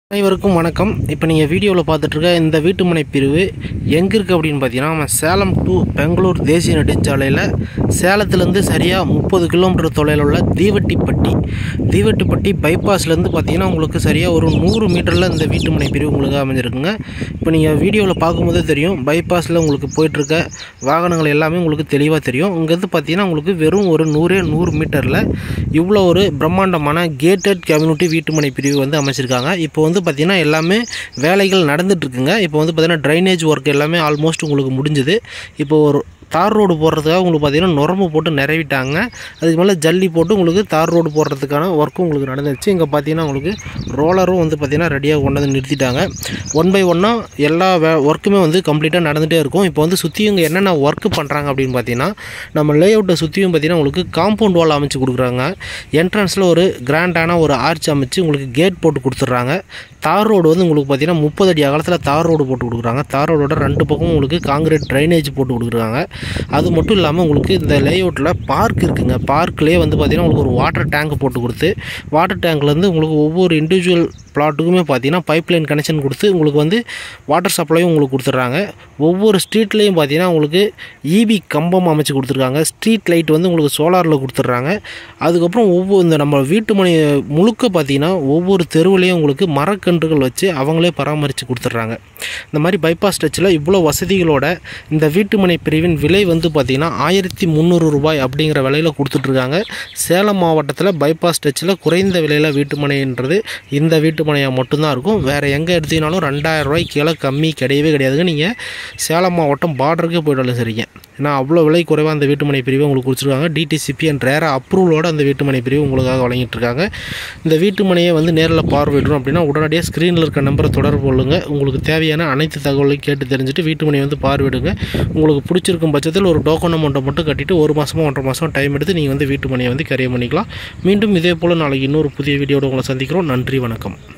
அனைவருக்கும் வணக்கம் இப்போ நீங்கள் வீடியோவில் பார்த்துட்ருக்க இந்த வீட்டுமனை பிரிவு எங்கே இருக்குது அப்படின்னு பார்த்தீங்கன்னா நம்ம சேலம் டு பெங்களூர் தேசிய நெடுஞ்சாலையில் சேலத்துலேருந்து சரியாக முப்பது கிலோமீட்டர் தொலைவில் உள்ள தீவட்டிப்பட்டி தீவட்டிப்பட்டி பைபாஸ்லேருந்து பார்த்தீங்கன்னா உங்களுக்கு சரியாக ஒரு நூறு மீட்டரில் இந்த வீட்டுமனை பிரிவு உங்களுக்கு அமைஞ்சிருக்குங்க இப்போ நீங்கள் வீடியோவில் பார்க்கும்போதே தெரியும் பைபாஸில் உங்களுக்கு போயிட்டுருக்க வாகனங்கள் எல்லாமே உங்களுக்கு தெளிவாக தெரியும் இங்கேருந்து பார்த்தீங்கன்னா உங்களுக்கு வெறும் ஒரு நூறே நூறு மீட்டரில் இவ்வளோ ஒரு பிரம்மாண்டமான கேட்டட் கம்யூனிட்டி வீட்டுமனை பிரிவு வந்து அமைச்சிருக்காங்க இப்போ வந்து பார்த்திங்கன்னா எல்லாமே வேலைகள் நடந்துகிட்ருக்குங்க இப்போ வந்து பார்த்திங்கன்னா ட்ரைனேஜ் ஒர்க் எல்லாமே ஆல்மோஸ்ட் உங்களுக்கு முடிஞ்சுது இப்போ ஒரு தார் ரோடு போடுறதுக்காக உங்களுக்கு பார்த்திங்கன்னா நுரம்பு போட்டு நிறவிட்டாங்க அதுக்கு மேலே ஜல்லி போட்டு உங்களுக்கு தார் ரோடு போடுறதுக்கான ஒர்க்கும் உங்களுக்கு நடந்துச்சு இங்கே பார்த்தீங்கன்னா உங்களுக்கு ரோலரும் வந்து பார்த்திங்கன்னா ரெடியாக கொண்டு வந்து நிறுத்திட்டாங்க ஒன் பை ஒன்னாக எல்லா வே ஒர்க்குமே வந்து கம்ப்ளீட்டாக நடந்துகிட்டே இருக்கும் இப்போ வந்து சுற்றியும் இங்கே என்னென்ன ஒர்க்கு பண்ணுறாங்க அப்படின்னு பார்த்தீங்கன்னா நம்ம லே அவுட்டை சுற்றியும் பார்த்திங்கன்னா உங்களுக்கு காம்பவுண்ட் வால் அமைச்சு கொடுக்குறாங்க என்ட்ரன்ஸில் ஒரு கிராண்டான ஒரு ஆர்ச் அமைச்சு உங்களுக்கு கேட் போட்டு கொடுத்துட்றாங்க தார் ரோடு வந்து உங்களுக்கு பார்த்தீங்கன்னா முப்பது அடி அகலத்தில் தார் ரோடு போட்டு கொடுக்குறாங்க தார் ரோடோட ரெண்டு பக்கமும் உங்களுக்கு காங்கிரீட் ட்ரைனேஜ் போட்டு கொடுக்குறாங்க அது மட்டும் இல்லாமல் உங்களுக்கு இந்த லேஅவுட்டில் பார்க் இருக்குங்க பார்க்லேயே வந்து பார்த்திங்கன்னா உங்களுக்கு ஒரு வாட்டர் டேங்க் போட்டு கொடுத்து வாட்டர் டேங்க்லேருந்து உங்களுக்கு ஒவ்வொரு இண்டிவிஜுவல் பிளாட்டுக்குமே பார்த்தீங்கன்னா பைப் லைன் கனெக்ஷன் கொடுத்து உங்களுக்கு வந்து வாட்டர் சப்ளையும் உங்களுக்கு கொடுத்துட்றாங்க ஒவ்வொரு ஸ்ட்ரீட்லேயும் பார்த்தீங்கன்னா உங்களுக்கு இபி கம்பம் அமைச்சு கொடுத்துருக்காங்க ஸ்ட்ரீட் லைட் வந்து உங்களுக்கு சோலாரில் கொடுத்துட்றாங்க அதுக்கப்புறம் ஒவ்வொரு இந்த நம்ம வீட்டு மனை முழுக்க பார்த்தீங்கன்னா ஒவ்வொரு தெருவுலேயும் உங்களுக்கு மரக்கன்றுகள் வச்சு அவங்களே பராமரித்து கொடுத்துட்றாங்க இந்த மாதிரி பைபாஸ் டச்சில் இவ்வளோ வசதிகளோட இந்த வீட்டுமனை பிரிவின் விலை வந்து பார்த்திங்கன்னா ஆயிரத்தி முந்நூறு ரூபாய் அப்படிங்கிற விலையில் கொடுத்துட்ருக்காங்க சேலம் மாவட்டத்தில் பைபாஸ் டச்சில் குறைந்த விலையில் வீட்டுமனைன்றது இந்த வீட்டுமனையாக மட்டும்தான் இருக்கும் வேறு எங்கே எடுத்தீங்கனாலும் ரெண்டாயிரம் ரூபாய்க்கு கீழே கம்மி கிடையவே கிடையாதுங்க நீங்கள் சேலம் மாவட்டம் பார்டருக்கே போய்ட்டாலும் சரிங்க ஏன்னா அவ்வளோ விலை குறைவாக அந்த வீட்டுமனை பிரிவை உங்களுக்கு கொடுத்துருக்காங்க டிடிசிபி அண்ட் ரேர அப்ரூவலோட அந்த வீட்டுமனை பிரிவு உங்களுக்காக வழங்கிட்டு இருக்காங்க இந்த வீட்டுமனையை வந்து நேரில் பார்வையிடணும் அப்படின்னா உடனடியாக ஸ்க்ரீனில் இருக்க நம்பரை தொடர்பு கொள்ளுங்க உங்களுக்கு தேவையான அனைத்து தகவலையும் கேட்டு தெரிஞ்சுட்டு வீட்டுமனையை வந்து பார்வையிடுங்க உங்களுக்கு பிடிச்சிருக்கும் பட்சத்தில் ஒரு டோக்கன் அமௌண்ட்டை மட்டும் கட்டிட்டு ஒரு மாதமோ ஒன்றரை மாதம் டைம் எடுத்து நீங்கள் வந்து வீட்டுமனையை வந்து கரைய பண்ணிக்கலாம் மீண்டும் இதே போல் நாளைக்கு இன்னொரு புதிய வீடியோட உங்களை சந்திக்கிறோம் நன்றி வணக்கம்